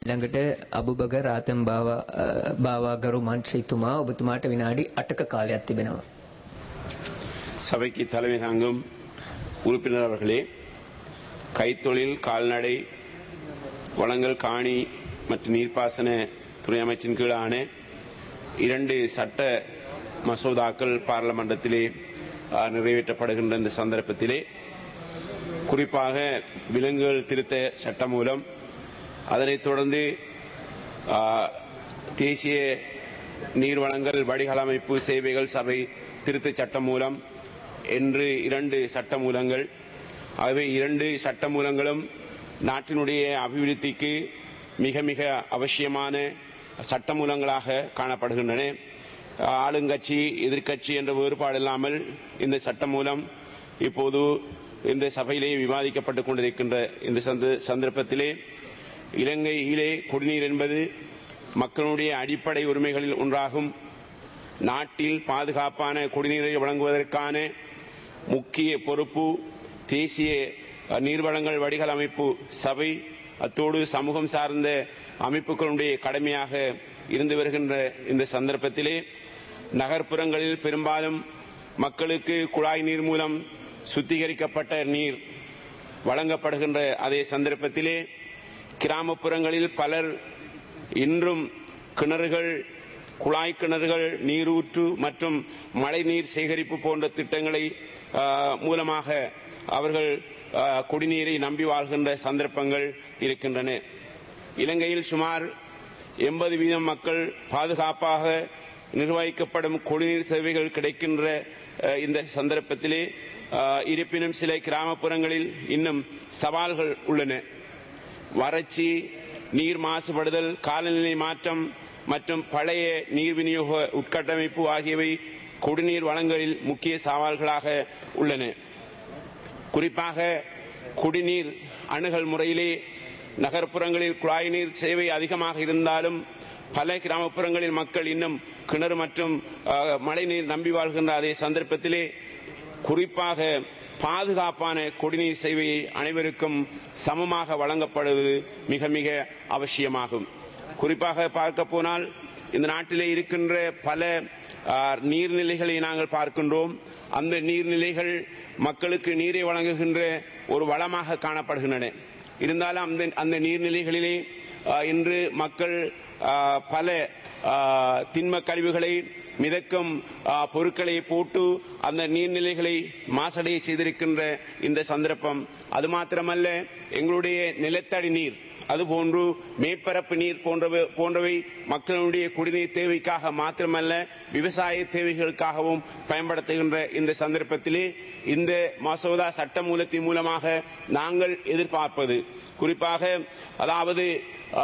ළඟට අබුබග රාතම් බාවා අ, බාවාගරු මන්ත්‍රීතුමා ඔබතුමාට විනාඩි 8ක කාලයක් තිබෙනවා. சபைக்கு தலைமை தாங்கும் உறுப்பினர் அவர்களே கைத்தொழில் கால்நடை வளங்கள் காணி மற்றும் நீர்ப்பாசன துறை அமைச்சின் கீழான இரண்டு சட்ட மசோதாக்கள் பாராளுமன்றத்திலே ஆ, நிறைவேற்றப்படுகின்ற இந்த சந்தர்ப்பத்திலே குறிப்பாக விலங்குகள் திருத்த சட்டம் மூலம் அதனைத் தொடர்ந்து ஆ, தேசிய நீர்வளங்கள் வடிகால் அமைப்பு சேவைகள் சபை திருத்தச் சட்டம் மூலம் என்று இரண்டு சட்ட மூலங்கள் ஆகவே இரண்டு சட்ட மூலங்களும் நாட்டினுடைய அபிவிருத்திக்கு மிக மிக அவசியமான சட்ட மூலங்களாக காணப்படுகின்றன ஆளுங்கட்சி எதிர்க்கட்சி என்ற வேறுபாடு இல்லாமல் இந்த சட்டம் மூலம் இப்போது இந்த சபையிலே விவாதிக்கப்பட்டுக் கொண்டிருக்கின்ற இந்த சந்த- சந்தர்ப்பத்திலே இலங்கையிலே குடிநீர் என்பது மக்களுடைய அடிப்படை உரிமைகளில் ஒன்றாகும் நாட்டில் பாதுகாப்பான குடிநீரை வழங்குவதற்கான முக்கிய பொறுப்பு தேசிய அஹ், நீர்வளங்கள் வடிகால் அமைப்பு சபை அத்தோடு சமூகம் சார்ந்த அமைப்புகளுடைய கடமையாக இருந்து வருகின்ற இந்த சந்தர்ப்பத்திலே நகர்ப்புறங்களில் பெரும்பாலும் மக்களுக்கு குழாய் நீர் மூலம் சுத்திகரிக்கப்பட்ட நீர் வழங்கப்படுகின்ற அதே சந்தர்ப்பத்திலே கிராமப்புறங்களில் பலர் இன்றும் கிணறுகள் குழாய் கிணறுகள் நீரூற்று மற்றும் மழைநீர் சேகரிப்பு போன்ற திட்டங்களை ஆ, மூலமாக அவர்கள் ஆ, குடிநீரை நம்பி வாழ்கின்ற சந்தர்ப்பங்கள் இருக்கின்றன இலங்கையில் சுமார் எண்பது வீதம் மக்கள் பாதுகாப்பாக நிர்வகிக்கப்படும் குடிநீர் சேவைகள் கிடைக்கின்ற ஆ, இந்த சந்தர்ப்பத்திலே ஆ, இருப்பினும் சில கிராமப்புறங்களில் இன்னும் சவால்கள் உள்ளன வறட்சி நீர் மாசுபடுதல் காலநிலை மாற்றம் மற்றும் பழைய நீர் விநியோக உட்கட்டமைப்பு ஆகியவை குடிநீர் வளங்களில் முக்கிய சவால்களாக உள்ளன குறிப்பாக குடிநீர் அணுகல் முறையிலே நகர்ப்புறங்களில் குழாய் நீர் சேவை அதிகமாக இருந்தாலும் பல கிராமப்புறங்களில் மக்கள் இன்னும் கிணறு மற்றும் அஹ், மழைநீர் நம்பி வாழ்கின்ற அதே சந்தர்ப்பத்திலே குறிப்பாக பாதுகாப்பான குடிநீர் சேவையை அனைவருக்கும் சமமாக வழங்கப்படுவது மிக மிக அவசியமாகும் குறிப்பாக பார்க்க போனால் இந்த நாட்டிலே இருக்கின்ற பல ஆ, நீர்நிலைகளை நாங்கள் பார்க்கின்றோம் அந்த நீர்நிலைகள் மக்களுக்கு நீரை வழங்குகின்ற ஒரு வளமாக காணப்படுகின்றன இருந்தாலும் அந்த அந்த நீர்நிலைகளிலே ஆ, இன்று மக்கள் ஆ, பல ஆ, திண்ம கழிவுகளை மிதக்கும் ஆ, பொருட்களை போட்டு அந்த நீர்நிலைகளை மாசடைய செய்திருக்கின்ற இந்த சந்தர்ப்பம் அது மாத்திரமல்ல எங்களுடைய நிலத்தடி நீர் அதுபோன்று மேற்பரப்பு நீர் போன்றவை போன்றவை மக்களுடைய குடிநீர் தேவைக்காக மாத்திரமல்ல விவசாய தேவைகளுக்காகவும் பயன்படுத்துகின்ற இந்த சந்தர்ப்பத்திலே இந்த மசோதா சட்ட மூலத்தின் மூலமாக நாங்கள் எதிர்பார்ப்பது குறிப்பாக அதாவது ஆ,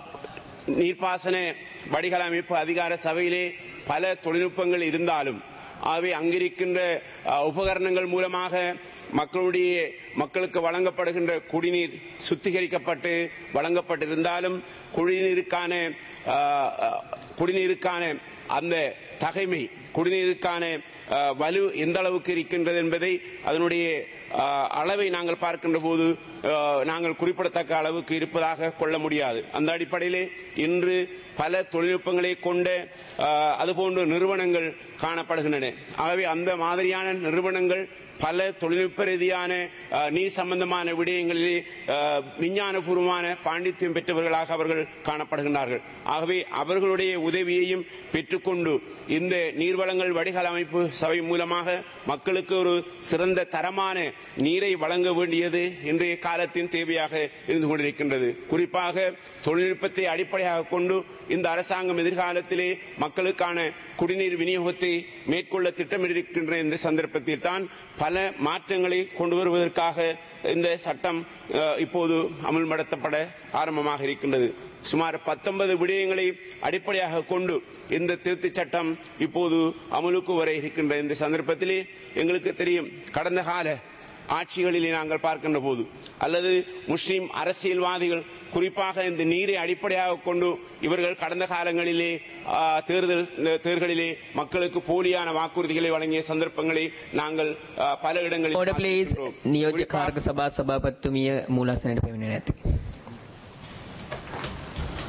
நீர்ப்பாசன வடிகால் அமைப்பு அதிகார சபையிலே பல தொழில்நுட்பங்கள் இருந்தாலும் ஆகவே அங்கிருக்கின்ற அஹ், உபகரணங்கள் மூலமாக மக்களுடைய மக்களுக்கு வழங்கப்படுகின்ற குடிநீர் சுத்திகரிக்கப்பட்டு வழங்கப்பட்டிருந்தாலும் குடிநீருக்கான அஹ், அஹ், குடிநீருக்கான அந்த தகைமை குடிநீருக்கான அஹ், வலு எந்த அளவுக்கு இருக்கின்றது என்பதை அதனுடைய அஹ், அளவை நாங்கள் பார்க்கின்ற போது அஹ், நாங்கள் குறிப்பிடத்தக்க அளவுக்கு இருப்பதாக கொள்ள முடியாது அந்த அடிப்படையிலே இன்று பல தொழில்நுட்பங்களை கொண்ட அஹ், அதுபோன்ற நிறுவனங்கள் காணப்படுகின்றன ஆகவே அந்த மாதிரியான நிறுவனங்கள் பல தொழில்நுட்ப ரீதியான அஹ், நீர் சம்பந்தமான விடயங்களிலே அஹ், விஞ்ஞானபூர்வமான பாண்டித்யம் பெற்றவர்களாக அவர்கள் காணப்படுகின்றார்கள் ஆகவே அவர்களுடைய உதவியையும் பெற்றுக்கொண்டு இந்த நீர்வளங்கள் வடிகால் அமைப்பு சபை மூலமாக மக்களுக்கு ஒரு சிறந்த தரமான நீரை வழங்க வேண்டியது இன்றைய காலத்தின் தேவையாக இருந்து கொண்டிருக்கின்றது குறிப்பாக தொழில்நுட்பத்தை அடிப்படையாக கொண்டு இந்த அரசாங்கம் எதிர்காலத்திலே மக்களுக்கான குடிநீர் விநியோகத்தை மேற்கொள்ள திட்டமிட்டிருக்கின்ற இந்த சந்தர்ப்பத்தில் தான் பல மாற்றங்களை கொண்டு வருவதற்காக இந்த சட்டம் அஹ், இப்போது அமல்படுத்தப்பட ஆரம்பமாக இருக்கின்றது சுமார் பத்தொன்பது விடயங்களை அடிப்படையாக கொண்டு இந்த திருத்தச் சட்டம் இப்போது அமலுக்கு வர இருக்கின்ற இந்த சந்தர்ப்பத்திலே எங்களுக்கு தெரியும் கடந்த கால ஆட்சிகளிலே நாங்கள் பார்க்கின்ற போது அல்லது முஸ்லிம் அரசியல்வாதிகள் குறிப்பாக இந்த நீரை அடிப்படையாக கொண்டு இவர்கள் கடந்த காலங்களிலே ஆ, தேர்தல் தேர்தலிலே மக்களுக்கு போலியான வாக்குறுதிகளை வழங்கிய சந்தர்ப்பங்களை நாங்கள் ஆ, பல இடங்களில் ඕඩ ප්ලීස් பார்த்திருக்கின்றோம். නියෝජ්‍ය குறிப்பாக කාර්ක සභා සභාපත්තුමිය මූලස්සනට පැමිණ නැති.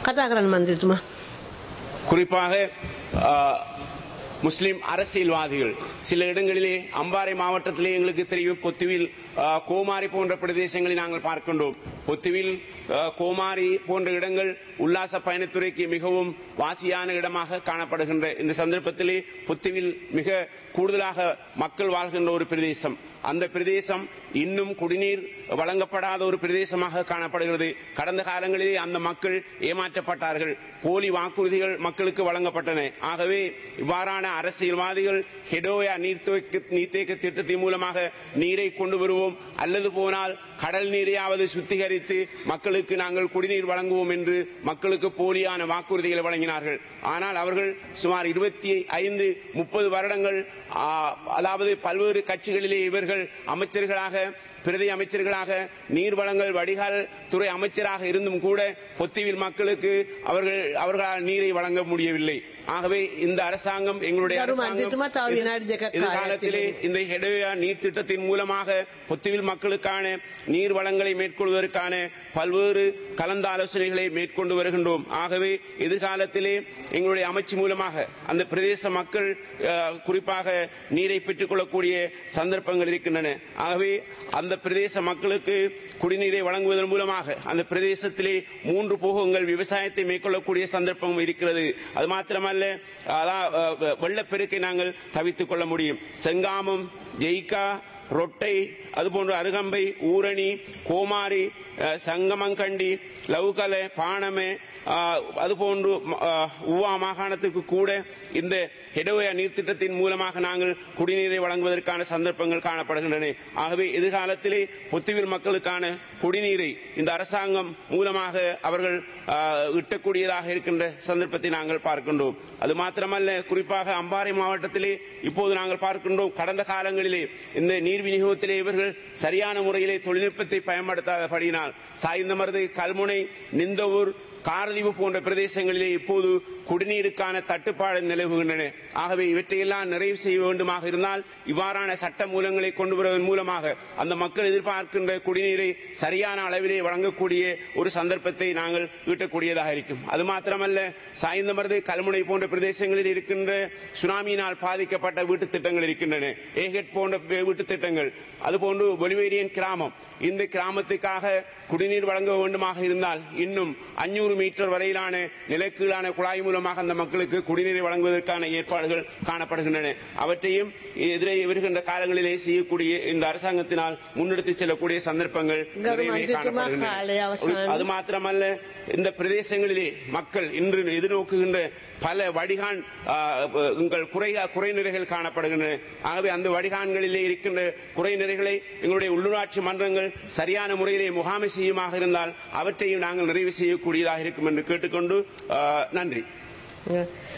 කතා කරන්න මන්දිරතුමා. குறிப்பாக ஆ, முஸ்லிம் அரசியல்வாதிகள் சில இடங்களிலே அம்பாறை மாவட்டத்திலே எங்களுக்கு தெரியும் பொத்துவில் ஆ, கோமாரி போன்ற பிரதேசங்களை நாங்கள் பார்க்கின்றோம் பொத்துவில் ஆ, கோமாரி போன்ற இடங்கள் உல்லாச பயணத்துறைக்கு மிகவும் வாசியான இடமாக காணப்படுகின்ற இந்த சந்தர்ப்பத்திலே பொத்துவில் மிக கூடுதலாக மக்கள் வாழ்கின்ற ஒரு பிரதேசம் அந்த பிரதேசம் இன்னும் குடிநீர் வழங்கப்படாத ஒரு பிரதேசமாக காணப்படுகிறது கடந்த காலங்களிலே அந்த மக்கள் ஏமாற்றப்பட்டார்கள் போலி வாக்குறுதிகள் மக்களுக்கு வழங்கப்பட்டன ஆகவே இவ்வாறான அரசியல்வாதிகள் ஹெடோயா நீர்த்தேக்க நீர்த்தேக்க திட்டத்தின் மூலமாக நீரை கொண்டு வருவோம் அல்லது போனால் கடல் நீரையாவது சுத்திகரித்து மக்களுக்கு நாங்கள் குடிநீர் வழங்குவோம் என்று மக்களுக்கு போலியான வாக்குறுதிகளை வழங்கினார்கள் ஆனால் அவர்கள் சுமார் இருபத்தி ஐந்து முப்பது வருடங்கள் ஆ, அதாவது பல்வேறு கட்சிகளிலே இவர்கள் அமைச்சர்களாக பிரதி அமைச்சர்களாக நீர் வளங்கள் வடிகால் துறை அமைச்சராக இருந்தும் கூட பொத்திவில் மக்களுக்கு அவர்கள் அவர்களால் நீரை வழங்க முடியவில்லை ஆகவே இந்த அரசாங்கம் எங்களுடைய கரு அரசாங்கம் மந்திரித்துமா தாவு எதிர்- வினாடி දෙකක් எதிர்காலத்திலே இந்த ஹெடோயா நீர் திட்டத்தின் மூலமாக பொத்துவில் மக்களுக்கான நீர் வளங்களை மேற்கொள்வதற்கான பல்வேறு கலந்த ஆலோசனைகளை மேற்கொண்டு வருகின்றோம் ஆகவே எதிர்காலத்திலே எங்களுடைய அமைச்சு மூலமாக அந்த பிரதேச மக்கள் அஹ், குறிப்பாக நீரை பெற்றுக் கொள்ளக்கூடிய சந்தர்ப்பங்கள் இருக்கின்றன ஆகவே அந்த பிரதேச மக்களுக்கு குடிநீரை வழங்குவதன் மூலமாக அந்த பிரதேசத்திலே மூன்று போகங்கள் விவசாயத்தை மேற்கொள்ளக்கூடிய சந்தர்ப்பம் இருக்கிறது அது மாத்திரமல்ல அதான் அஹ், வெள்ளப்பெருக்கை நாங்கள் தவித்துக் கொள்ள முடியும் செங்காமம் ஜெய்கா ரொட்டை அதுபோன்று அருகம்பை ஊரணி கோமாரி அஹ், சங்கமங்கண்டி லவுகலை பானமே அஹ், அதுபோன்று அஹ், உவா மாகாணத்துக்கு கூட இந்த ஹெடோயா நீர்த்திட்டத்தின் மூலமாக நாங்கள் குடிநீரை வழங்குவதற்கான சந்தர்ப்பங்கள் காணப்படுகின்றன ஆகவே எதிர்காலத்திலே பொத்துவில் மக்களுக்கான குடிநீரை இந்த அரசாங்கம் மூலமாக அவர்கள் அஹ், ஈட்டக்கூடியதாக இருக்கின்ற சந்தர்ப்பத்தை நாங்கள் பார்க்கின்றோம் அது மாத்திரமல்ல குறிப்பாக அம்பாறை மாவட்டத்திலே இப்போது நாங்கள் பார்க்கின்றோம் கடந்த காலங்களிலே இந்த நீர் விநியோகத்திலே இவர்கள் சரியான முறையிலே தொழில்நுட்பத்தை பயன்படுத்தாதபடியினால் சாய்ந்தமருது கல்முனை நிந்தவூர் காரதீவு போன்ற பிரதேசங்களிலே இப்போது குடிநீருக்கான தட்டுப்பாடு நிலவுகின்றன ஆகவே இவற்றையெல்லாம் நிறைவு செய்ய வேண்டுமாக இருந்தால் இவ்வாறான சட்ட மூலங்களை கொண்டு வருவதன் மூலமாக அந்த மக்கள் எதிர்பார்க்கின்ற குடிநீரை சரியான அளவிலே வழங்கக்கூடிய ஒரு சந்தர்ப்பத்தை நாங்கள் ஈட்டக்கூடியதாக இருக்கும் அது மாத்திரமல்ல சாய்ந்தமருது கல்முனை போன்ற பிரதேசங்களில் இருக்கின்ற சுனாமியினால் பாதிக்கப்பட்ட வீட்டுத் திட்டங்கள் இருக்கின்றன ஏகெட் போன்ற வீட்டுத் திட்டங்கள் அதுபோன்று பொலிவேரியன் கிராமம் இந்த கிராமத்துக்காக குடிநீர் வழங்க வேண்டுமாக இருந்தால் இன்னும் அஞ்சூறு மீட்டர் வரையிலான நிலக்கீழான குழாய் மூலமாக அந்த மக்களுக்கு குடிநீரை வழங்குவதற்கான ஏற்பாடுகள் காணப்படுகின்றன அவற்றையும் எதிரே வருகின்ற காலங்களிலே செய்யக்கூடிய இந்த அரசாங்கத்தினால் முன்னெடுத்துச் செல்லக்கூடிய சந்தர்ப்பங்கள் நிறையவே மந்திரித்துமா காலை காணப்படுகின்றன அவசானம். அது மாத்திரமல்ல இந்த பிரதேசங்களிலே மக்கள் இன்று எதிர்நோக்குகின்ற பல வடிகான் ஆ, உங்கள் குறை குறைநிறைகள் காணப்படுகின்றன ஆகவே அந்த வடிகான்களிலே இருக்கின்ற குறைநிறைகளை எங்களுடைய உள்ளூராட்சி மன்றங்கள் சரியான முறையிலே முகாமை செய்யுமாக இருந்தால் அவற்றையும் நாங்கள் நிறைவு செய்யக்கூடியதாக இருக்கும் என்று கேட்டுக்கொண்டு ஆ, நன்றி